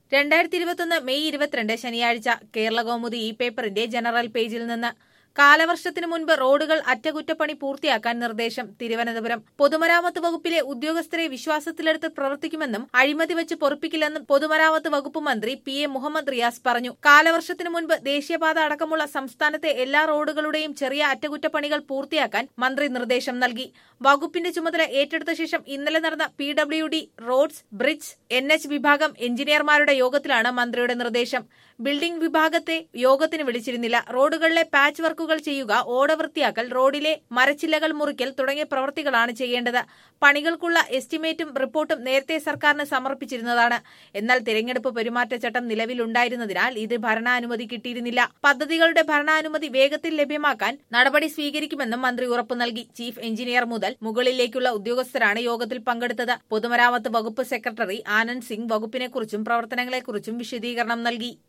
രണ്ടായിരത്തി ഇരുപത്തൊന്ന് മെയ് ഇരുപത്തിരണ്ട് ശനിയാഴ്ച കേരള കൗമുദി ഈ പേപ്പറിന്റെ ജനറൽ പേജിൽ നിന്ന് കാലവർഷത്തിന് മുൻപ് റോഡുകൾ അറ്റകുറ്റപ്പണി പൂർത്തിയാക്കാൻ നിർദ്ദേശം തിരുവനന്തപുരം പൊതുമരാമത്ത് വകുപ്പിലെ ഉദ്യോഗസ്ഥരെ വിശ്വാസത്തിലെടുത്ത് പ്രവർത്തിക്കുമെന്നും അഴിമതി വെച്ച് പൊറുപ്പിക്കില്ലെന്നും പൊതുമരാമത്ത് വകുപ്പ് മന്ത്രി പി എ മുഹമ്മദ് റിയാസ് പറഞ്ഞു കാലവർഷത്തിന് മുൻപ് ദേശീയപാത അടക്കമുള്ള സംസ്ഥാനത്തെ എല്ലാ റോഡുകളുടെയും ചെറിയ അറ്റകുറ്റപ്പണികൾ പൂർത്തിയാക്കാൻ മന്ത്രി നിർദ്ദേശം നൽകി വകുപ്പിന്റെ ചുമതല ഏറ്റെടുത്ത ശേഷം ഇന്നലെ നടന്ന P W D roads bridge N H വിഭാഗം എഞ്ചിനീയർമാരുടെ യോഗത്തിലാണ് മന്ത്രിയുടെ നിർദ്ദേശം ബിൽഡിംഗ് വിഭാഗത്തെ യോഗത്തിന് വിളിച്ചിരുന്നില്ല റോഡുകളിലെ പാച്ച് വർക്കുകൾ ചെയ്യുക ഓട വൃത്തിയാക്കൽ റോഡിലെ മരച്ചില്ലകൾ മുറിക്കൽ തുടങ്ങിയ പ്രവൃത്തികളാണ് ചെയ്യേണ്ടത് പണികൾക്കുള്ള എസ്റ്റിമേറ്റും റിപ്പോർട്ടും നേരത്തെ സർക്കാരിന് സമർപ്പിച്ചിരുന്നതാണ് എന്നാൽ തിരഞ്ഞെടുപ്പ് പെരുമാറ്റച്ചട്ടം നിലവിലുണ്ടായിരുന്നതിനാൽ ഇത് ഭരണാനുമതി കിട്ടിയിരുന്നില്ല പദ്ധതികളുടെ ഭരണാനുമതി വേഗത്തിൽ ലഭ്യമാക്കാൻ നടപടി സ്വീകരിക്കുമെന്നും മന്ത്രി ഉറപ്പു നൽകി ചീഫ് എഞ്ചിനീയർ മുതൽ മുകളിലേക്കുള്ള ഉദ്യോഗസ്ഥരാണ് യോഗത്തിൽ പങ്കെടുത്തത് പൊതുമരാമത്ത് വകുപ്പ് സെക്രട്ടറി ആനന്ദ് സിംഗ് വകുപ്പിനെക്കുറിച്ചും പ്രവർത്തനങ്ങളെക്കുറിച്ചും വിശദീകരണം നൽകി